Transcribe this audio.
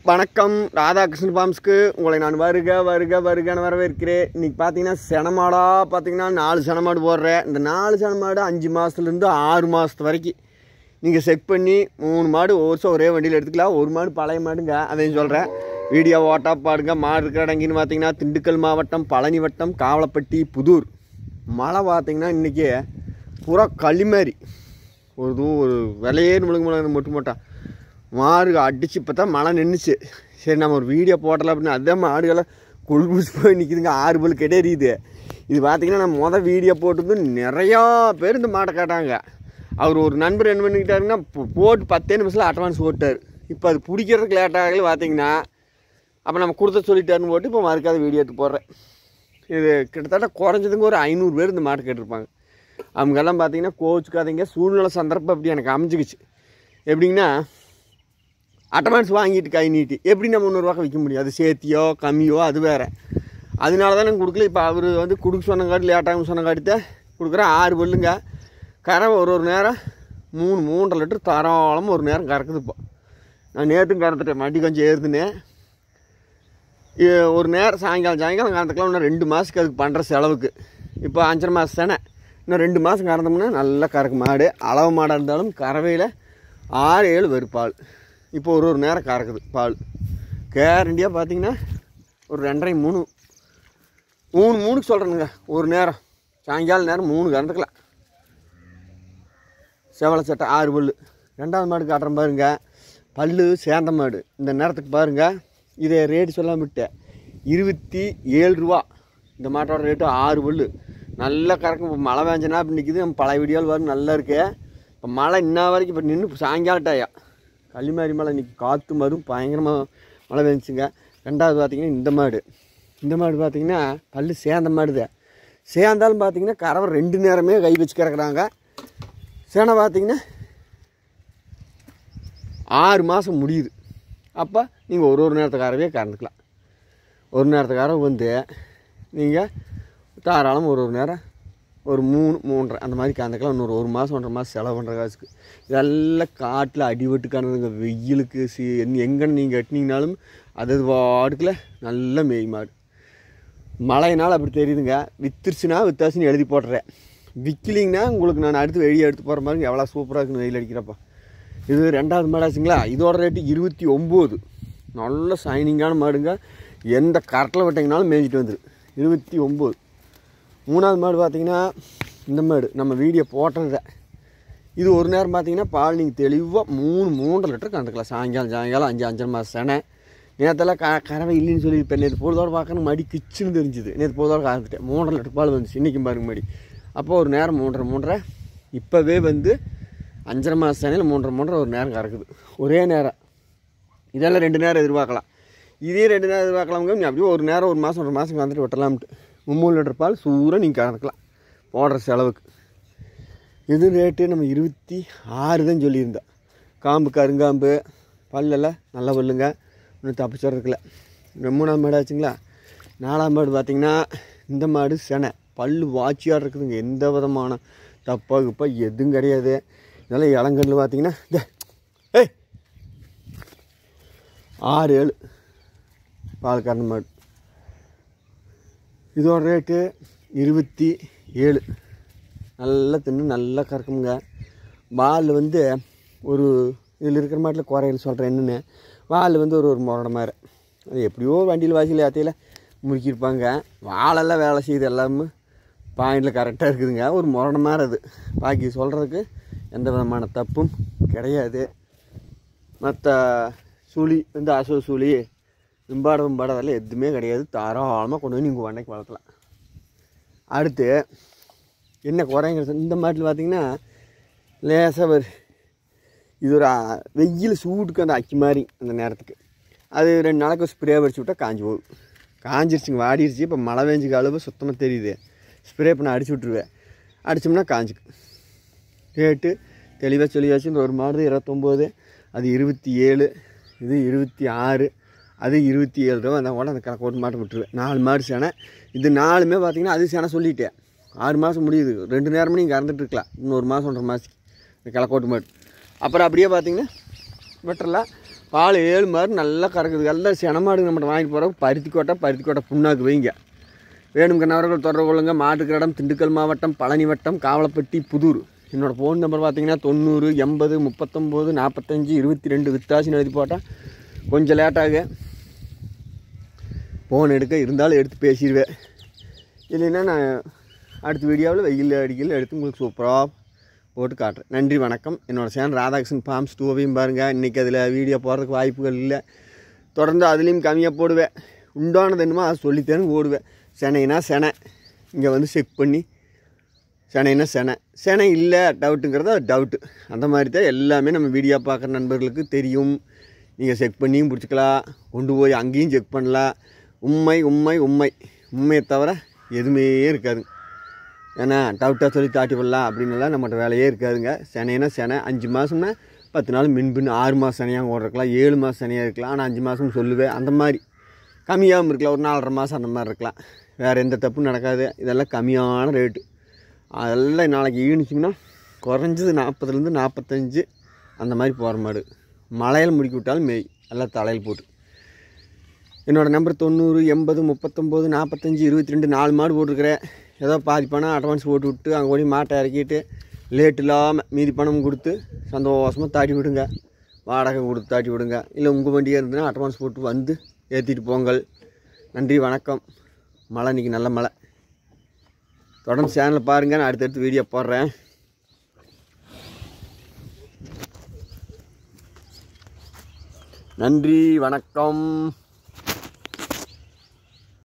வணக்கம் ராதாகிருஷ்ணன் பாம்ஸ்க்கு உங்களை நான் வருக வருக வருகன்னு வரவேற்கிறேன் இன்னைக்கு பார்த்தீங்கன்னா செனமாடாக பார்த்தீங்கன்னா நாலு செனமாடு போடுறேன் இந்த நாலு செனமாடு அஞ்சு மாதத்துலேருந்து ஆறு மாதத்து வரைக்கும் நீங்கள் செக் பண்ணி மூணு மாடு ஒரு வருஷம் ஒரே வண்டியில் எடுத்துக்கலாம் ஒரு மாடு பழைய மாடுங்க அதையும் சொல்கிறேன் வீடியோ ஓட்டா பாடுங்க மாடு இருக்கிற இடங்கின்னு பார்த்தீங்கன்னா திண்டுக்கல் மாவட்டம் பழனி வட்டம் காவலப்பட்டி புதூர் மழை பார்த்தீங்கன்னா இன்றைக்கி பூரா களிமாரி ஒரு தூ ஒரு விலையேன்னு முழுங்க முழுங்க மொட்டு மொட்டா மாடு அடிச்சு இப்போ தான் மழை நின்றுச்சு சரி நம்ம ஒரு வீடியோ போட்டலாம் அப்படின்னு அதே மாடுகளை குள்பூசி போய் நிற்கிதுங்க ஆறு பல் கிடையாது இது பார்த்தீங்கன்னா நான் மொதல் வீடியோ போட்டது நிறையா பேர் இந்த மாடை கேட்டாங்க அவர் ஒரு நண்பர் என்ன பண்ணிக்கிட்டாருன்னா போ- போட்டு பத்தே நிமிஷத்தில் அட்வான்ஸ் போட்டார் இப்போ அது பிடிக்கிறதுக்கு லேட் ஆகல பார்த்தீங்கன்னா அப்போ நம்ம கொடுத்த சொல்லிட்டாருன்னு போட்டு இப்போ மறுக்காத வீடியோ எடுத்து போடுறேன் இது கிட்டத்தட்ட குறைஞ்சதுங்க ஒரு ஐநூறு பேர் இந்த மாடு கேட்டிருப்பாங்க அவங்கெல்லாம் பார்த்தீங்கன்னா கோச்சுக்காதீங்க சூழ்நிலை சந்தர்ப்பம் அப்படி எனக்கு அமைஞ்சிக்கிச்சு எப்படிங்கன்னா அட்வான்ஸ் வாங்கிட்டு கை நீட்டி எப்படி நம்ம முந்நூறுவாக்கு விற்க முடியும் அது சேர்த்தியோ கம்மியோ அது வேறு அதனால தான் நான் கொடுக்கல இப்போ அவர் வந்து கொடுக்க சொன்னங்காட்டி லேட்டாகும் சொன்னங்காட்டி தான் கொடுக்குறேன் ஆறு பல்லுங்க கரை ஒரு ஒரு நேரம் மூணு மூன்றரை லிட்டர் தாராளமாக ஒரு நேரம் கறக்குது இப்போ நான் நேற்றும் கறந்துட்டேன் மடி கொஞ்சம் ஏறுதுனேன் இ- ஒரு நேரம் சாயங்காலம் சாயங்காலம் கறந்துக்கலாம் இன்னும் ரெண்டு மாதத்துக்கு அதுக்கு பண்ணுற செலவுக்கு இப்போ அஞ்சரை மாதம் தானே இன்னும் ரெண்டு மாதம் கறந்தோம்னா நல்லா கறக்கு மாடு அளவு மாடாக இருந்தாலும் கறவையில் ஆறு ஏழு வரும் பால் இப்போ ஒரு ஒரு நேரம் கறக்குது பால் கேரண்டியாக பார்த்தீங்கன்னா ஒரு ரெண்டரை மூணு மூணு மூணுக்கு சொல்கிறேனுங்க ஒரு நேரம் சாயங்காலம் நேரம் மூணு கறந்துக்கலாம் செவலை சட்டை ஆறு பல்லு ரெண்டாவது மாடு காட்டுறேன் பாருங்க பல்லு சேந்த மாடு இந்த நேரத்துக்கு பாருங்க இதை ரேட்டு சொல்லாம விட்டேன் இருபத்தி ஏழு ரூபா இந்த மாட்டோட ரேட்டு ஆறு பல்லு நல்லா கறக்கும் இப்போ மழை வேஞ்சனா அப்படி நிற்கிது நம்ம பழைய வீடியோவில் வரும் நல்லா இருக்கு இப்போ மழை இன்ன வரைக்கும் இப்போ நின்று சாயங்காலம் டாயா களிமாரி மழை இன்னைக்கு காற்று மரும் பயங்கரமாக மழை பெஞ்சுங்க ரெண்டாவது பார்த்தீங்கன்னா இந்த மாடு இந்த மாடு பார்த்தீங்கன்னா பல்லு சேந்த மாடுதான் சேர்ந்தாலும் பார்த்தீங்கன்னா கறவை ரெண்டு நேரமே கை வச்சு கறக்குறாங்க சேனை பார்த்தீங்கன்னா ஆறு மாதம் முடியுது அப்போ நீங்கள் ஒரு ஒரு நேரத்துக்காரவே கறந்துக்கலாம் ஒரு நேரத்துக்கார வந்து நீங்கள் தாராளம் ஒரு ஒரு நேரம் ஒரு மூணு மூன்றரை அந்த மாதிரி கறந்துக்கலாம் இன்னொரு ஒரு மாதம் ஒன்றரை மாதம் செலவு பண்ணுற காசுக்கு இதெல்லாம் காட்டில் அடிபட்டு கறந்துங்க வெயிலுக்கு சி எங்கன்னு நீங்கள் எட்டினீங்கனாலும் அது அது வாடுக்கில் நல்ல மேய் மாடு மழையினால் அப்படி தெரியுதுங்க வித்துருச்சுன்னா வித்தாச்சுன்னு எழுதி போட்டுறேன் விற்கலிங்கன்னா உங்களுக்கு நான் அடுத்து வெளியே எடுத்து போகிற மாதிரி எவ்வளோ சூப்பராக இருக்குன்னு வெயில் அடிக்கிறப்ப இது ரெண்டாவது மாடாச்சுங்களா இதோட ரேட்டு இருபத்தி ஒம்பது நல்ல ஷைனிங்கான மாடுங்க எந்த கரட்டில் விட்டிங்கனாலும் மேய்ஞ்சிட்டு வந்துரு இருபத்தி ஒம்பது மூணாவது மாடு பார்த்தீங்கன்னா இந்த மாடு நம்ம வீடியோ போட்டது இது ஒரு நேரம் பார்த்தீங்கன்னா பால் நீங்கள் தெளிவாக மூணு மூன்றரை லிட்டர் கறந்துக்கலாம் சாயங்காலம் சாயங்காலம் அஞ்சு அஞ்சரை மாதம் செனை நேற்றெல்லாம் க கறவை இல்லைன்னு சொல்லி இப்போ நேற்று பொழுதோட பார்க்கணும் மடி கிச்சுன்னு தெரிஞ்சுது நேற்று பொழுதோட கறந்துட்டேன் மூன்றரை லிட்டர் பால் வந்துச்சு இன்றைக்கும் பாருங்க மடி அப்போ ஒரு நேரம் மூன்றரை மூன்றரை இப்போவே வந்து அஞ்சரை மாதம் செனையில் மூன்றரை மூன்றரை ஒரு நேரம் கறக்குது ஒரே நேரம் இதெல்லாம் ரெண்டு நேரம் எதிர்பார்க்கலாம் இதே ரெண்டு நேரம் எதிர்பார்க்கலாமுங்க நீ அப்படியே ஒரு நேரம் ஒரு மாதம் ஒரு மாதம் வந்துட்டு விட்டலாம்ட்டு மும்மூணு லிட்டர் பால் சூறாக நீங்கள் கறந்துக்கலாம் போடுற செலவுக்கு இது ரேட்டு நம்ம இருபத்தி ஆறு தான் சொல்லியிருந்தோம் காம்பு கருங்காம்பு பல்லெல்லாம் நல்ல பல்லுங்க இன்னும் தப்பிச்சுறதுக்குல மூணாம் மாடு ஆச்சுங்களா நாலாம் மாடு பார்த்தீங்கன்னா இந்த மாடு செனை பல்லு வாச்சியாக இருக்குதுங்க எந்த விதமான தப்பா குப்பா எதுவும் கிடையாது இதெல்லாம் இளங்கன்று பார்த்தீங்கன்னா இந்த ஏய் ஆறு ஏழு பால் கறந்த மாடு இதோட ரேட்டு இருபத்தி ஏழு நல்லா தின்னு நல்லா கறக்குங்க வால் வந்து ஒரு இதில் இருக்கிற மாட்டில் குறையில் சொல்கிறேன் என்னென்னு வால் வந்து ஒரு ஒரு முரட மாதிரி அது எப்படியோ வண்டியில் வாசியில் யாத்தையில் முறுக்கியிருப்பாங்க வாலெல்லாம் வேலை செய்யுது எல்லாமே பாயிண்டில் கரெக்டாக இருக்குதுங்க ஒரு முரட மாதிரி அது பாக்கி சொல்கிறதுக்கு எந்த விதமான தப்பும் கிடையாது மற்ற சுழி வந்து அசோ சுழி விம்பாட விம்பாட அதெல்லாம் எதுவுமே கிடையாது தாராளமாக கொண்டு போய் நீங்கள் வண்டைக்கு வளர்த்தலாம் அடுத்து என்ன குறைங்கிறது இந்த மாட்டில் பார்த்தீங்கன்னா லேசாக ஒரு இது ஒரு அ- வெயில் சூட்டுக்கு அந்த அக்கி மாதிரி அந்த நேரத்துக்கு அது ரெண்டு நாளைக்கு ஸ்ப்ரே அடிச்சு விட்டா காஞ்சி போகும் காஞ்சிருச்சுங்க வாடிருச்சு இப்போ மழை பெஞ்சுக்கு அளவு சுத்தமாக தெரியுது ஸ்ப்ரே பண்ண அடிச்சு விட்ருவேன் அடிச்சோம்னா காஞ்சிக்கும் ரேட்டு தெளிவாக சொல்லியாச்சு இந்த ஒரு மாடு இருபத்தொம்போது அது இருபத்தி ஏழு இது இருபத்தி ஆறு அது இருபத்தி ஏழு ரூபா அந்த கூட அந்த கணக்கு ஒரு மாட்டை விட்டுருவேன் நாலு மாடு சேனை இது நாலுமே பார்த்தீங்கன்னா அது சேனை சொல்லிட்டேன் ஆறு மாதம் முடியுது ரெண்டு நேரமும் நீங்கள் கறந்துட்டு இருக்கலாம் இன்னொரு மாதம் ஒன்றரை மாதத்துக்கு இந்த கிழக்கோட்டு மாடு அப்புறம் அப்படியே பார்த்தீங்கன்னா வெட்டரில் பால் ஏழு மாதிரி நல்லா கறக்குது எல்லாம் செனமாடு நம்மகிட்ட வாங்கிட்டு போகிறோம் பருத்தி கோட்டை பருத்தி கோட்டை புண்ணாக்கு வைங்க வேணும் கண்ணவர்கள் தொடர்பு கொள்ளுங்க மாட்டுக்கிற இடம் திண்டுக்கல் மாவட்டம் பழனி வட்டம் காவலப்பட்டி புதூர் என்னோடய ஃபோன் நம்பர் பார்த்தீங்கன்னா தொண்ணூறு எண்பது முப்பத்தொம்போது நாற்பத்தஞ்சு இருபத்தி ரெண்டு வித்தாசின்னு எழுதி போட்டால் கொஞ்சம் லேட்டாக ஃபோன் எடுக்க இருந்தாலும் எடுத்து பேசிடுவேன் இல்லைன்னா நான் அடுத்த வீடியோவில் வெயில் அடிக்கல எடுத்து உங்களுக்கு சூப்பராக போட்டு காட்டுறேன் நன்றி வணக்கம் என்னோட சேனல் ராதாகிருஷ்ணன் ஃபார்ம்ஸ் டூவையும் பாருங்கள் இன்றைக்கி அதில் வீடியோ போடுறதுக்கு வாய்ப்புகள் இல்லை தொடர்ந்து அதுலேயும் கம்மியாக போடுவேன் உண்டானது என்னமோ அதை சொல்லித்தேன்னு ஓடுவேன் செனைனா செனை இங்கே வந்து செக் பண்ணி செனைனா செனை செனை இல்லை டவுட்டுங்கிறது அது டவுட்டு அந்த மாதிரி தான் எல்லாமே நம்ம வீடியோ பார்க்குற நண்பர்களுக்கு தெரியும் நீங்கள் செக் பண்ணியும் பிடிச்சிக்கலாம் கொண்டு போய் அங்கேயும் செக் பண்ணலாம் உண்மை உண்மை உண்மை உண்மையை தவிர எதுவுமே இருக்காது ஏன்னா டவுட்டாக சொல்லி தாட்டி விடலாம் அப்படின்னுலாம் நம்மகிட்ட வேலையே இருக்காதுங்க செனைனா செனை அஞ்சு மாதம்னா பத்து நாள் மின்பின் ஆறு மாதம் சனியாக ஓடுறக்கலாம் ஏழு மாதம் சனியாக இருக்கலாம் ஆனால் அஞ்சு மாதம் சொல்லுவேன் அந்த மாதிரி கம்மியாகவும் இருக்கலாம் ஒரு நாலரை மாதம் அந்த மாதிரி இருக்கலாம் வேறு எந்த தப்பும் நடக்காது இதெல்லாம் கம்மியான ரேட்டு அதெல்லாம் நாளைக்கு ஈனிச்சிங்கன்னா குறைஞ்சது நாற்பதுலேருந்து நாற்பத்தஞ்சு அந்த மாதிரி போகிற மாடு மலையில் முடிக்கி விட்டாலும் மேய் எல்லாம் தலையில் போட்டு என்னோடய நம்பர் தொண்ணூறு எண்பது முப்பத்தொம்போது நாற்பத்தஞ்சு இருபத்தி ரெண்டு நாலு மாடு போட்டிருக்கிறேன் ஏதோ பாதி பணம் அட்வான்ஸ் போட்டு விட்டு அங்கே போய் மாட்டை இறக்கிட்டு லேட் இல்லாமல் மீதி பணம் கொடுத்து சந்தோஷமாக தாட்டி விடுங்க வாடகை கொடுத்து தாட்டி விடுங்க இல்லை உங்கள் வண்டியாக இருந்ததுன்னா அட்வான்ஸ் போட்டு வந்து ஏற்றிட்டு போங்கள் நன்றி வணக்கம் மழை இன்றைக்கி நல்ல மழை தொடர்ந்து சேனலில் பாருங்கள் நான் அடுத்தடுத்து வீடியோ போடுறேன் நன்றி வணக்கம்